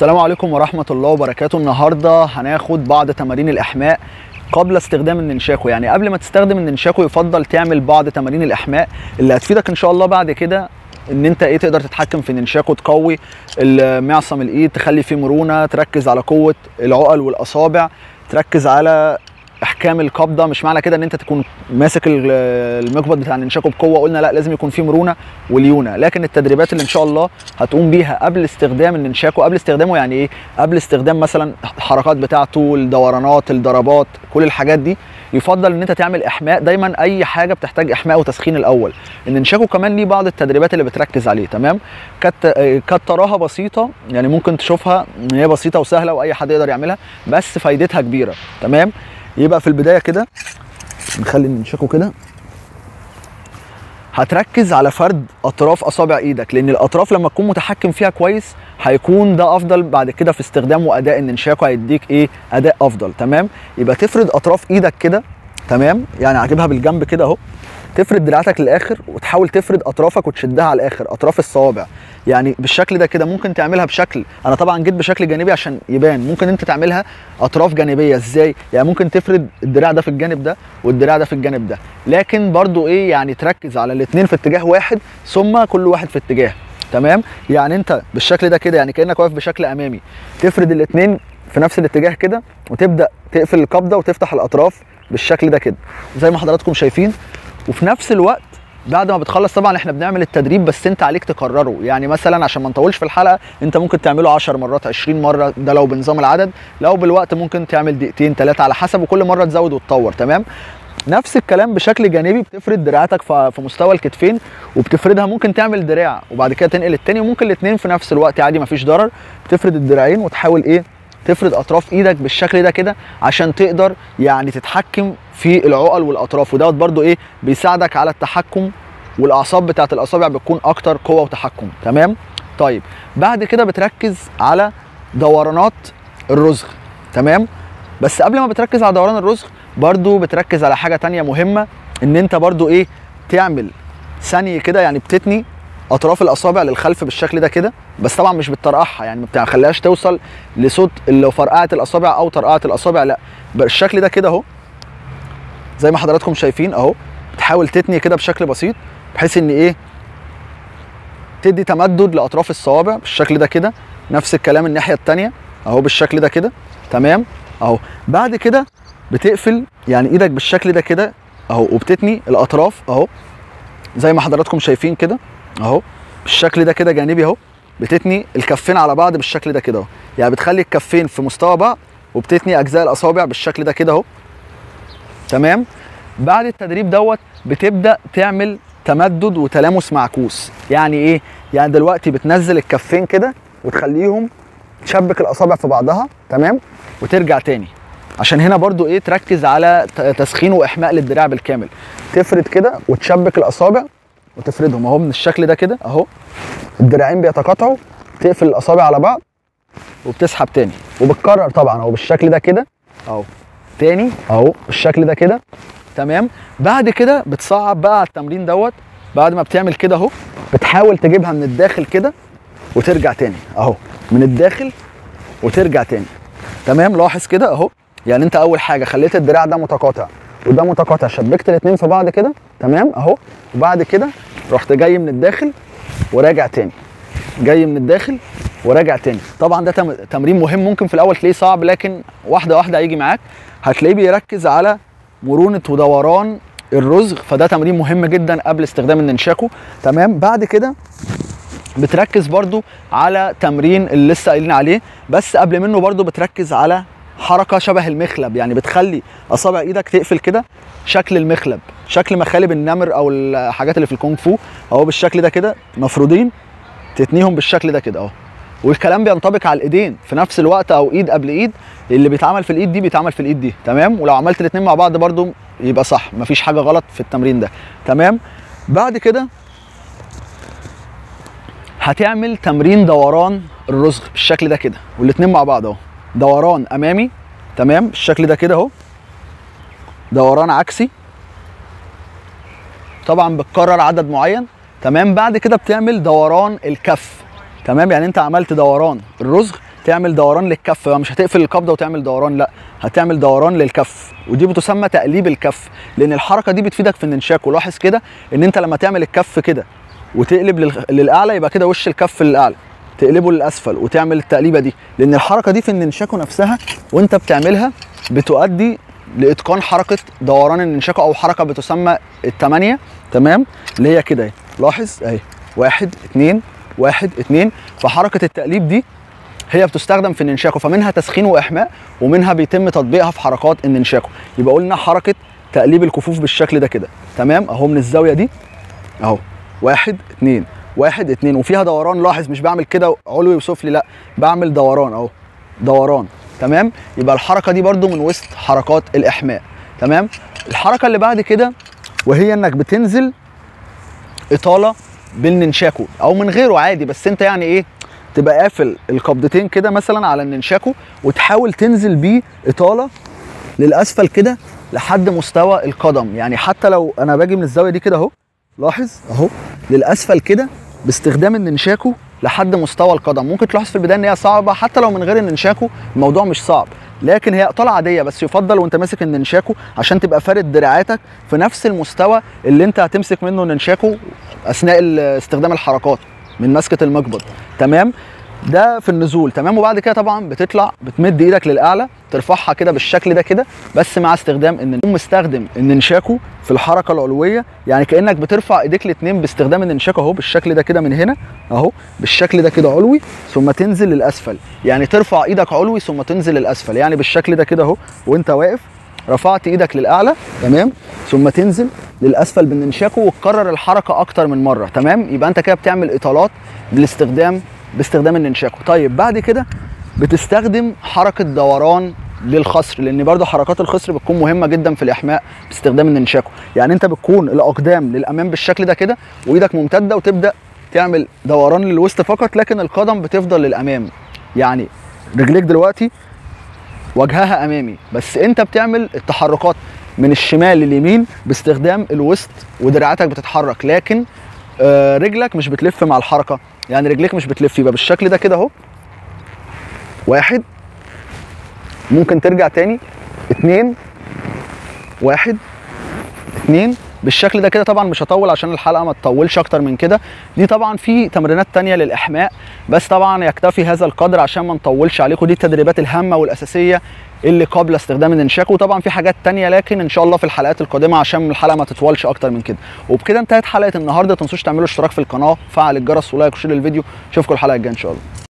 السلام عليكم ورحمة الله وبركاته النهاردة هناخد بعض تمارين الإحماء قبل استخدام الننشاكو يعني قبل ما تستخدم الننشاكو يفضل تعمل بعض تمارين الإحماء اللي هتفيدك إن شاء الله بعد كده ان انت ايه تقدر تتحكم في الننشاكو تقوي معصم الايد تخلي فيه مرونه تركز على قوه العقل والاصابع تركز على احكام القبضه مش معنى كده ان انت تكون ماسك ال- المقبض بتاع الننشاكو بقوه قلنا لا لازم يكون فيه مرونه وليونه لكن التدريبات اللي ان شاء الله هتقوم بيها قبل استخدام الننشاكو قبل استخدامه يعني ايه قبل استخدام مثلا الحركات بتاعته الدورانات الضربات كل الحاجات دي يفضل ان انت تعمل احماء دايما اي حاجه بتحتاج احماء وتسخين الاول الننشاكو كمان ليه بعض التدريبات اللي بتركز عليه تمام كانت كانت تراها بسيطه يعني ممكن تشوفها ان هي بسيطه وسهله واي حد يقدر يعملها بس فايدتها كبيره تمام يبقى في البدايه كده نخلي الننشاكو كده هتركز على فرد اطراف اصابع ايدك لان الاطراف لما تكون متحكم فيها كويس هيكون ده افضل بعد كده في استخدام واداء الننشاكو هيديك ايه اداء افضل تمام يبقى تفرد اطراف ايدك كده تمام يعني هجيبها بالجنب كده اهو تفرد دراعتك للاخر وتحاول تفرد اطرافك وتشدها على الاخر اطراف الصوابع يعني بالشكل ده كده ممكن تعملها بشكل انا طبعا جيت بشكل جانبي عشان يبان ممكن انت تعملها اطراف جانبيه ازاي يعني ممكن تفرد الدراع ده في الجانب ده والدراع ده في الجانب ده لكن برضو ايه يعني تركز على الاثنين في اتجاه واحد ثم كل واحد في اتجاه تمام يعني انت بالشكل ده كده يعني كانك واقف بشكل امامي تفرد الاثنين في نفس الاتجاه كده وتبدا تقفل القبضه وتفتح الاطراف بالشكل ده كده زي ما حضراتكم شايفين وفي نفس الوقت بعد ما بتخلص طبعا احنا بنعمل التدريب بس انت عليك تكرره يعني مثلا عشان ما نطولش في الحلقه انت ممكن تعمله 10 مرات 20 مره ده لو بنظام العدد لو بالوقت ممكن تعمل دقيقتين ثلاثه على حسب وكل مره تزود وتطور تمام نفس الكلام بشكل جانبي بتفرد دراعاتك ف- في مستوى الكتفين وبتفردها ممكن تعمل دراع وبعد كده تنقل التاني وممكن الاثنين في نفس الوقت عادي مفيش ضرر بتفرد الدراعين وتحاول ايه تفرد اطراف ايدك بالشكل ده كده عشان تقدر يعني تتحكم في العقل والاطراف ودوت برضو ايه بيساعدك على التحكم والاعصاب بتاعت الاصابع بتكون اكتر قوه وتحكم تمام طيب بعد كده بتركز على دورانات الرزغ تمام بس قبل ما بتركز على دوران الرزغ برضو بتركز على حاجه تانية مهمه ان انت برضو ايه تعمل ثانيه كده يعني بتتني اطراف الاصابع للخلف بالشكل ده كده بس طبعا مش بتطرقعها يعني ما بتخليهاش توصل لصوت اللي فرقعت الاصابع او طرقعت الاصابع لا بالشكل ده كده اهو زي ما حضراتكم شايفين اهو بتحاول تتني كده بشكل بسيط بحيث ان ايه تدي تمدد لاطراف الصوابع بالشكل ده كده نفس الكلام الناحيه التانية اهو بالشكل ده كده تمام اهو بعد كده بتقفل يعني ايدك بالشكل ده كده اهو وبتتني الاطراف اهو زي ما حضراتكم شايفين كده اهو بالشكل ده كده جانبي اهو بتتني الكفين على بعض بالشكل ده كده اهو يعني بتخلي الكفين في مستوى بعض وبتتني اجزاء الاصابع بالشكل ده كده اهو تمام بعد التدريب دوت بتبدا تعمل تمدد وتلامس معكوس يعني ايه يعني دلوقتي بتنزل الكفين كده وتخليهم تشبك الاصابع في بعضها تمام وترجع تاني عشان هنا برضو ايه تركز على ت- تسخين واحماء للدراع بالكامل تفرد كده وتشبك الاصابع وتفردهم اهو من الشكل ده كده اهو الدراعين بيتقاطعوا تقفل الاصابع على بعض وبتسحب تاني وبتكرر طبعا اهو بالشكل ده كده اهو تاني اهو بالشكل ده كده تمام بعد كده بتصعب بقى على التمرين دوت بعد ما بتعمل كده اهو بتحاول تجيبها من الداخل كده وترجع تاني اهو من الداخل وترجع تاني تمام لاحظ كده اهو يعني انت اول حاجه خليت الدراع ده متقاطع وده متقاطع شبكت الاثنين في بعض كده تمام اهو وبعد كده رحت جاي من الداخل وراجع تاني جاي من الداخل وراجع تاني طبعا ده تم- تمرين مهم ممكن في الاول تلاقيه صعب لكن واحده واحده هيجي معاك هتلاقيه بيركز على مرونه ودوران الرزغ فده تمرين مهم جدا قبل استخدام الننشاكو تمام بعد كده بتركز برضو على تمرين اللي لسه قايلين عليه بس قبل منه برضو بتركز على حركه شبه المخلب يعني بتخلي اصابع ايدك تقفل كده شكل المخلب شكل مخالب النمر او الحاجات اللي في الكونغ فو اهو بالشكل ده كده مفرودين تتنيهم بالشكل ده كده اهو والكلام بينطبق على الايدين في نفس الوقت او ايد قبل ايد اللي بيتعمل في الايد دي بيتعمل في الايد دي تمام ولو عملت الاثنين مع بعض برضو يبقى صح مفيش حاجه غلط في التمرين ده تمام بعد كده هتعمل تمرين دوران الرزغ بالشكل ده كده والاثنين مع بعض اهو دوران امامي تمام بالشكل ده كده اهو دوران عكسي طبعا بتكرر عدد معين تمام بعد كده بتعمل دوران الكف تمام يعني انت عملت دوران الرزغ تعمل دوران للكف بقى مش هتقفل القبضه وتعمل دوران لا هتعمل دوران للكف ودي بتسمى تقليب الكف لان الحركه دي بتفيدك في الننشاك ولاحظ كده ان انت لما تعمل الكف كده وتقلب لل- للاعلى يبقى كده وش الكف للاعلى تقلبه للاسفل وتعمل التقليبه دي لان الحركه دي في الننشاكو نفسها وانت بتعملها بتؤدي لاتقان حركه دوران الننشاكو او حركه بتسمى الثمانيه تمام اللي هي كده اهي لاحظ اهي واحد اتنين واحد اتنين فحركه التقليب دي هي بتستخدم في الننشاكو فمنها تسخين واحماء ومنها بيتم تطبيقها في حركات الننشاكو يبقى قلنا حركه تقليب الكفوف بالشكل ده كده تمام اهو من الزاويه دي اهو واحد اتنين واحد اتنين وفيها دوران لاحظ مش بعمل كده علوي وسفلي لا بعمل دوران اهو دوران تمام يبقى الحركه دي برضو من وسط حركات الاحماء تمام الحركه اللي بعد كده وهي انك بتنزل اطاله بالننشاكو او من غيره عادي بس انت يعني ايه تبقى قافل القبضتين كده مثلا على الننشاكو وتحاول تنزل بيه اطاله للاسفل كده لحد مستوى القدم يعني حتى لو انا باجي من الزاويه دي كده اهو لاحظ اهو للاسفل كده باستخدام الننشاكو لحد مستوى القدم ممكن تلاحظ في البدايه ان هي صعبه حتى لو من غير الننشاكو الموضوع مش صعب لكن هي اطاله عاديه بس يفضل وانت ماسك الننشاكو عشان تبقى فارد دراعاتك في نفس المستوى اللي انت هتمسك منه الننشاكو اثناء ال- استخدام الحركات من مسكه المقبض تمام ده في النزول تمام وبعد كده طبعا بتطلع بتمد ايدك للاعلى ترفعها كده بالشكل ده كده بس مع استخدام ان تكون مستخدم الننشاكو في الحركه العلويه يعني كانك بترفع ايديك الاثنين باستخدام الننشاكو اهو بالشكل ده كده من هنا اهو بالشكل ده كده علوي ثم تنزل للاسفل يعني ترفع ايدك علوي ثم تنزل للاسفل يعني بالشكل ده كده اهو وانت واقف رفعت ايدك للاعلى تمام ثم تنزل للاسفل بالننشاكو وتكرر الحركه اكتر من مره تمام يبقى انت كده بتعمل اطالات بالاستخدام باستخدام الننشاكو طيب بعد كده بتستخدم حركه دوران للخصر لان برضه حركات الخصر بتكون مهمه جدا في الاحماء باستخدام الننشاكو يعني انت بتكون الاقدام للامام بالشكل ده كده وايدك ممتده وتبدا تعمل دوران للوسط فقط لكن القدم بتفضل للامام يعني رجليك دلوقتي وجهها امامي بس انت بتعمل التحركات من الشمال لليمين باستخدام الوسط ودراعاتك بتتحرك لكن آه، رجلك مش بتلف مع الحركه يعني رجليك مش بتلف يبقى بالشكل ده كده اهو واحد ممكن ترجع تاني اتنين واحد اتنين بالشكل ده كده طبعا مش هطول عشان الحلقه ما تطولش اكتر من كده دي طبعا في تمرينات تانية للاحماء بس طبعا يكتفي هذا القدر عشان ما نطولش عليكم دي التدريبات الهامه والاساسيه اللي قبل استخدام الننشاك وطبعا في حاجات تانية لكن ان شاء الله في الحلقات القادمه عشان الحلقه ما تطولش اكتر من كده وبكده انتهت حلقه النهارده ما تنسوش تعملوا اشتراك في القناه فعل الجرس ولايك وشير الفيديو اشوفكم الحلقه الجايه ان شاء الله